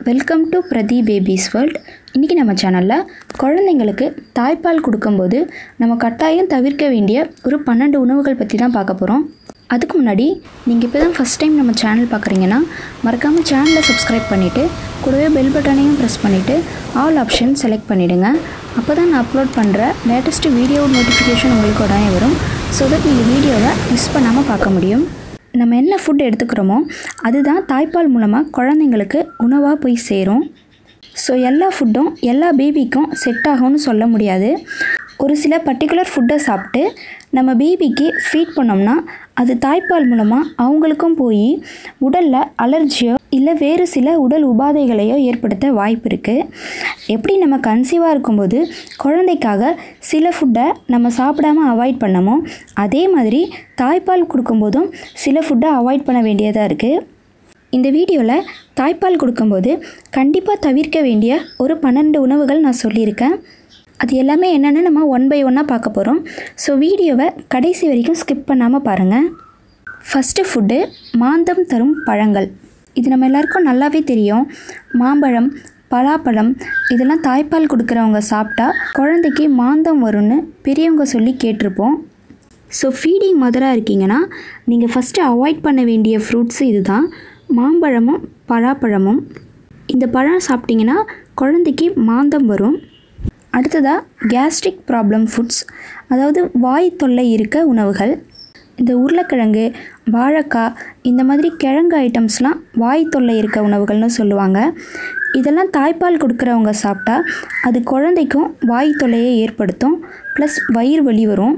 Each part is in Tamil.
welcome to Prathi babies world இன்றைக்கி நம்ம சேனலில் குழந்தைங்களுக்கு தாய்ப்பால் கொடுக்கும்போது நம்ம கட்டாயம் தவிர்க்க வேண்டிய ஒரு பன்னெண்டு உணவுகள் பற்றி தான் பார்க்க போகிறோம் அதுக்கு முன்னாடி நீங்கள் இப்போ தான் ஃபஸ்ட் டைம் நம்ம சேனல் பார்க்குறீங்கன்னா மறக்காமல் சேனலை சப்ஸ்கிரைப் பண்ணிவிட்டு கூடவே பெல் பட்டனையும் ப்ரெஸ் பண்ணிவிட்டு ஆல் ஆப்ஷன் செலக்ட் பண்ணிவிடுங்க அப்போ தான் நான் அப்லோட் பண்ணுற லேட்டஸ்ட் வீடியோ நோட்டிஃபிகேஷன் உங்களுக்கு உடனே வரும் ஸோ தட் நீங்கள் வீடியோவை மிஸ் பண்ணாமல் பார்க்க முடியும் நம்ம என்ன ஃபுட் எடுத்துக்கிறோமோ அதுதான் தாய்ப்பால் மூலமாக குழந்தைங்களுக்கு உணவாக போய் சேரும் ஸோ எல்லா ஃபுட்டும் எல்லா பேபிக்கும் செட் ஆகும்னு சொல்ல முடியாது ஒரு சில பர்டிகுலர் ஃபுட்டை சாப்பிட்டு நம்ம பேபிக்கு ஃபீட் பண்ணோம்னா அது தாய்ப்பால் மூலமாக அவங்களுக்கும் போய் உடலில் அலர்ஜியோ இல்லை வேறு சில உடல் உபாதைகளையோ ஏற்படுத்த வாய்ப்பு இருக்குது எப்படி நம்ம கன்சீவாக இருக்கும்போது குழந்தைக்காக சில ஃபுட்டை நம்ம சாப்பிடாம அவாய்ட் பண்ணமோ அதே மாதிரி தாய்ப்பால் கொடுக்கும்போதும் சில ஃபுட்டை அவாய்ட் பண்ண வேண்டியதாக இருக்குது இந்த வீடியோவில் தாய்ப்பால் கொடுக்கும்போது கண்டிப்பாக தவிர்க்க வேண்டிய ஒரு பன்னெண்டு உணவுகள் நான் சொல்லியிருக்கேன் அது எல்லாமே என்னென்னு நம்ம ஒன் பை ஒன்னாக பார்க்க போகிறோம் ஸோ வீடியோவை கடைசி வரைக்கும் ஸ்கிப் பண்ணாமல் பாருங்கள் ஃபஸ்ட்டு ஃபுட்டு மாந்தம் தரும் பழங்கள் இது நம்ம எல்லாருக்கும் நல்லாவே தெரியும் மாம்பழம் பலாப்பழம் இதெல்லாம் தாய்ப்பால் கொடுக்குறவங்க சாப்பிட்டா குழந்தைக்கு மாந்தம் வரும்னு பெரியவங்க சொல்லி கேட்டிருப்போம் ஸோ ஃபீடிங் மதராக இருக்கீங்கன்னா நீங்கள் ஃபஸ்ட்டு அவாய்ட் பண்ண வேண்டிய ஃப்ரூட்ஸு இதுதான் மாம்பழமும் பலாப்பழமும் இந்த பழம் சாப்பிட்டிங்கன்னா குழந்தைக்கு மாந்தம் வரும் அடுத்ததாக கேஸ்ட்ரிக் ப்ராப்ளம் ஃபுட்ஸ் அதாவது வாய் தொல்லை இருக்க உணவுகள் இந்த உருளைக்கிழங்கு வாழைக்காய் இந்த மாதிரி கிழங்கு ஐட்டம்ஸ்லாம் வாய் தொல்லை இருக்க உணவுகள்னு சொல்லுவாங்க இதெல்லாம் தாய்ப்பால் கொடுக்குறவங்க சாப்பிட்டா அது குழந்தைக்கும் வாய் தொல்லையை ஏற்படுத்தும் ப்ளஸ் வயிறு வலி வரும்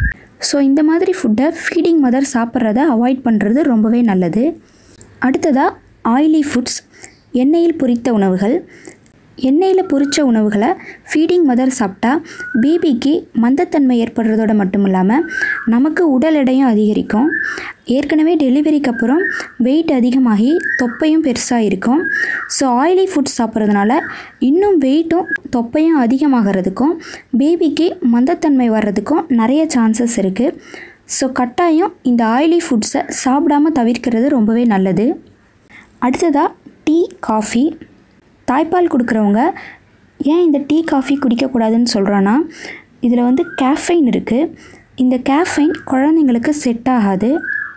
ஸோ இந்த மாதிரி ஃபுட்டை ஃபீடிங் மதர் சாப்பிட்றத அவாய்ட் பண்ணுறது ரொம்பவே நல்லது அடுத்ததாக ஆயிலி ஃபுட்ஸ் எண்ணெயில் பொரித்த உணவுகள் எண்ணெயில் பொரித்த உணவுகளை ஃபீடிங் மதர் சாப்பிட்டா பேபிக்கு மந்தத்தன்மை ஏற்படுறதோட மட்டும் இல்லாமல் நமக்கு உடல் எடையும் அதிகரிக்கும் ஏற்கனவே டெலிவரிக்கு அப்புறம் வெயிட் அதிகமாகி தொப்பையும் பெருசாக இருக்கும் ஸோ ஆயிலி ஃபுட்ஸ் சாப்பிட்றதுனால இன்னும் வெயிட்டும் தொப்பையும் அதிகமாகிறதுக்கும் பேபிக்கு மந்தத்தன்மை வர்றதுக்கும் நிறைய சான்சஸ் இருக்குது ஸோ கட்டாயம் இந்த ஆயிலி ஃபுட்ஸை சாப்பிடாமல் தவிர்க்கிறது ரொம்பவே நல்லது அடுத்ததாக டீ காஃபி தாய்ப்பால் கொடுக்குறவங்க ஏன் இந்த டீ காஃபி குடிக்கக்கூடாதுன்னு சொல்கிறோன்னா இதில் வந்து கேஃபைன் இருக்குது இந்த கேஃபைன் குழந்தைங்களுக்கு செட் ஆகாது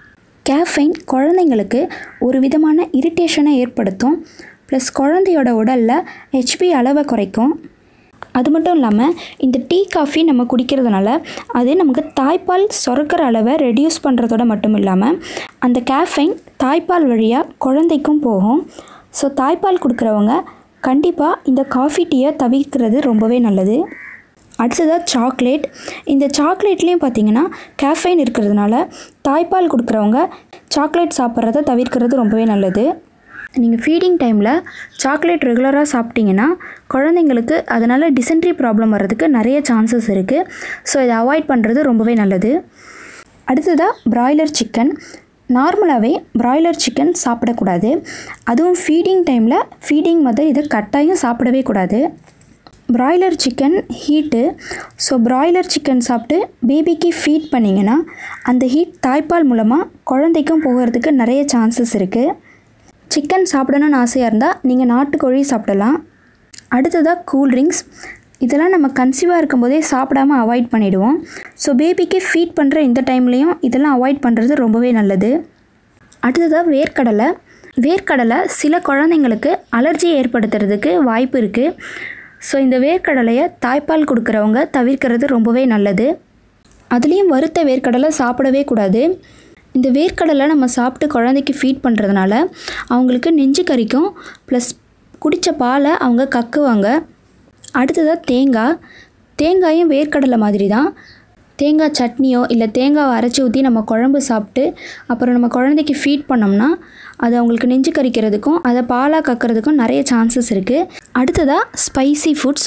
கேஃபைன் குழந்தைங்களுக்கு ஒரு விதமான இரிட்டேஷனை ஏற்படுத்தும் ப்ளஸ் குழந்தையோட உடலில் ஹெச்பி அளவை குறைக்கும் அது மட்டும் இல்லாமல் இந்த டீ காஃபி நம்ம குடிக்கிறதுனால அது நமக்கு தாய்ப்பால் சுரக்கிற அளவை ரெடியூஸ் பண்ணுறதோட மட்டும் இல்லாமல் அந்த கேஃபைன் தாய்ப்பால் வழியாக குழந்தைக்கும் போகும் ஸோ தாய்ப்பால் கொடுக்குறவங்க கண்டிப்பாக இந்த காஃபி டீயை தவிர்க்கிறது ரொம்பவே நல்லது அடுத்ததாக சாக்லேட் இந்த சாக்லேட்லேயும் பார்த்தீங்கன்னா கேஃபைன் இருக்கிறதுனால தாய்ப்பால் கொடுக்குறவங்க சாக்லேட் சாப்பிட்றத தவிர்க்கிறது ரொம்பவே நல்லது நீங்கள் ஃபீடிங் டைமில் சாக்லேட் ரெகுலராக சாப்பிட்டீங்கன்னா குழந்தைங்களுக்கு அதனால் டிசென்ட்ரி ப்ராப்ளம் வர்றதுக்கு நிறைய சான்சஸ் இருக்குது ஸோ இதை அவாய்ட் பண்ணுறது ரொம்பவே நல்லது அடுத்ததாக பிராய்லர் சிக்கன் நார்மலாகவே பிராய்லர் சிக்கன் சாப்பிடக்கூடாது அதுவும் ஃபீடிங் டைமில் ஃபீடிங் மதர் இதை கட்டாயம் சாப்பிடவே கூடாது broiler chicken heat so broiler chicken சாப்பிட்டு பேபிக்கு ஃபீட் பண்ணிங்கன்னா அந்த ஹீட் தாய்ப்பால் மூலமாக குழந்தைக்கும் போகிறதுக்கு நிறைய சான்சஸ் இருக்குது சிக்கன் சாப்பிடணும்னு ஆசையாக இருந்தால் நீங்கள் நாட்டுக்கோழி சாப்பிடலாம் அடுத்ததாக கூல்ட்ரிங்க்ஸ் இதெல்லாம் நம்ம கன்சீவாக இருக்கும்போதே சாப்பிடாம அவாய்ட் பண்ணிவிடுவோம் ஸோ பேபிக்கு ஃபீட் பண்ணுற இந்த டைம்லேயும் இதெல்லாம் அவாய்ட் பண்ணுறது ரொம்பவே நல்லது அடுத்ததாக வேர்க்கடலை வேர்க்கடலை சில குழந்தைங்களுக்கு அலர்ஜி ஏற்படுத்துறதுக்கு வாய்ப்பு இருக்குது ஸோ இந்த வேர்க்கடலையை தாய்ப்பால் கொடுக்குறவங்க தவிர்க்கிறது ரொம்பவே நல்லது அதுலேயும் வறுத்த வேர்க்கடலை சாப்பிடவே கூடாது இந்த வேர்க்கடலை நம்ம சாப்பிட்டு குழந்தைக்கு ஃபீட் பண்ணுறதுனால அவங்களுக்கு நெஞ்சு கறிக்கும் ப்ளஸ் குடித்த பாலை அவங்க கக்குவாங்க அடுத்ததாக தேங்காய் தேங்காயும் வேர்க்கடலை மாதிரி தான் தேங்காய் சட்னியோ இல்லை தேங்காவை அரைச்சி ஊற்றி நம்ம குழம்பு சாப்பிட்டு அப்புறம் நம்ம குழந்தைக்கு ஃபீட் பண்ணோம்னா அது அவங்களுக்கு நெஞ்சு கறிக்கிறதுக்கும் அதை பாலாக கக்கிறதுக்கும் நிறைய சான்சஸ் இருக்குது அடுத்ததாக ஸ்பைசி ஃபுட்ஸ்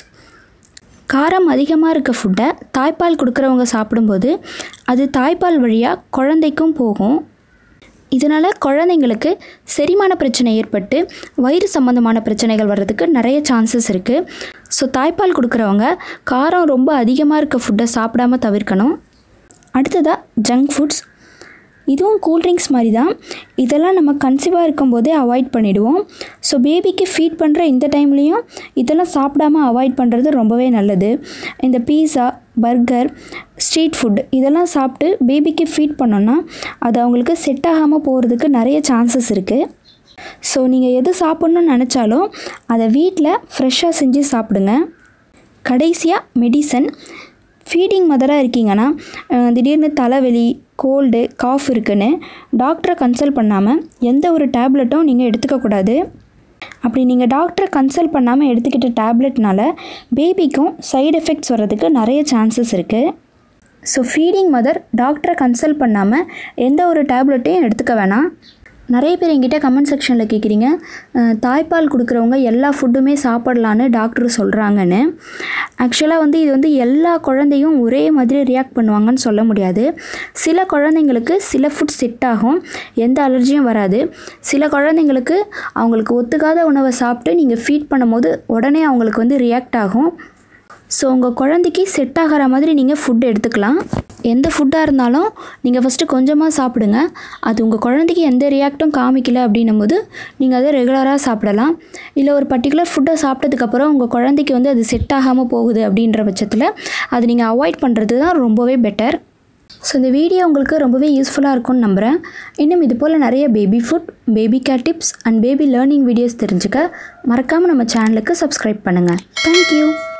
காரம் அதிகமாக இருக்க ஃபுட்டை தாய்ப்பால் கொடுக்குறவங்க சாப்பிடும்போது அது தாய்ப்பால் வழியாக குழந்தைக்கும் போகும் இதனால் குழந்தைங்களுக்கு செரிமான பிரச்சனை ஏற்பட்டு வயிறு சம்மந்தமான பிரச்சனைகள் வர்றதுக்கு நிறைய சான்சஸ் இருக்குது ஸோ தாய்ப்பால் கொடுக்குறவங்க காரம் ரொம்ப அதிகமாக இருக்க ஃபுட்டை சாப்பிடாம தவிர்க்கணும் அடுத்ததாக ஜங்க் ஃபுட்ஸ் இதுவும் கூல்ட்ரிங்க்ஸ் மாதிரி தான் இதெல்லாம் நம்ம கன்சீவாக இருக்கும்போதே அவாய்ட் பண்ணிவிடுவோம் ஸோ பேபிக்கு ஃபீட் பண்ணுற இந்த டைம்லேயும் இதெல்லாம் சாப்பிடாம அவாய்ட் பண்ணுறது ரொம்பவே நல்லது இந்த பீஸா பர்கர் ஸ்ட்ரீட் ஃபுட் இதெல்லாம் சாப்பிட்டு பேபிக்கு ஃபீட் பண்ணோன்னா அது அவங்களுக்கு செட் ஆகாமல் போகிறதுக்கு நிறைய சான்சஸ் இருக்குது ஸோ நீங்கள் எது சாப்பிட்ணுன்னு நினச்சாலும் அதை வீட்டில் ஃப்ரெஷ்ஷாக செஞ்சு சாப்பிடுங்க கடைசியாக மெடிசன் ஃபீடிங் மதராக இருக்கீங்கன்னா அஹ், திடீர்னு தலைவலி கோல்டு காஃப் இருக்குன்னு டாக்டரை கன்சல்ட் பண்ணாமல் எந்த ஒரு டேப்லெட்டும் நீங்கள் எடுத்துக்கக்கூடாது அப்படி நீங்கள் டாக்டரை கன்சல்ட் பண்ணாமல் எடுத்துக்கிட்ட டேப்லெட்னால பேபிக்கும் சைடு எஃபெக்ட்ஸ் வர்றதுக்கு நிறைய சான்சஸ் இருக்குது ஸோ ஃபீடிங் மதர் டாக்டரை கன்சல்ட் பண்ணாமல் எந்த ஒரு டேப்லெட்டையும் எடுத்துக்க வேணாம் நிறைய பேர் எங்கிட்ட கமெண்ட் செக்ஷனில் கேட்குறீங்க அஹ், தாய்ப்பால் கொடுக்குறவங்க எல்லா ஃபுட்டுமே சாப்பிடலான்னு டாக்டர் சொல்கிறாங்கன்னு ஆக்சுவலாக வந்து இது வந்து எல்லா குழந்தையும் ஒரே மாதிரி ரியாக்ட் பண்ணுவாங்கன்னு சொல்ல முடியாது சில குழந்தைங்களுக்கு சில ஃபுட் செட் ஆகும் எந்த அலர்ஜியும் வராது சில குழந்தைங்களுக்கு அவங்களுக்கு ஒத்துக்காத உணவை சாப்பிட்டு நீங்கள் ஃபீட் பண்ணும்போது உடனே அவங்களுக்கு வந்து ரியாக்ட் ஆகும் ஸோ உங்கள் குழந்தைக்கு செட் ஆகிற மாதிரி நீங்கள் ஃபுட் எடுத்துக்கலாம் எந்த ஃபுட்டாக இருந்தாலும் நீங்கள் ஃபஸ்ட்டு கொஞ்சமாக சாப்பிடுங்க அது உங்கள் குழந்தைக்கு எந்த ரியாக்டும் காமிக்கல அப்படின்னும் போது நீங்கள் அதை ரெகுலராக சாப்பிடலாம் இல்லை ஒரு பர்டிகுலர் ஃபுட்டை சாப்பிட்டதுக்கப்புறம் உங்கள் குழந்தைக்கு வந்து அது செட் ஆகாமல் போகுது அப்படின்ற பட்சத்தில் அது நீங்கள் அவாய்ட் பண்ணுறது தான் ரொம்பவே பெட்டர் ஸோ இந்த வீடியோ உங்களுக்கு ரொம்பவே யூஸ்ஃபுல்லாக இருக்கும்னு நம்புகிறேன் இன்னும் இது போல் நிறைய baby food baby care tips and baby learning videos தெரிஞ்சுக்க மறக்காமல் நம்ம சேனலுக்கு சப்ஸ்கிரைப் பண்ணுங்கள் தேங்க்யூ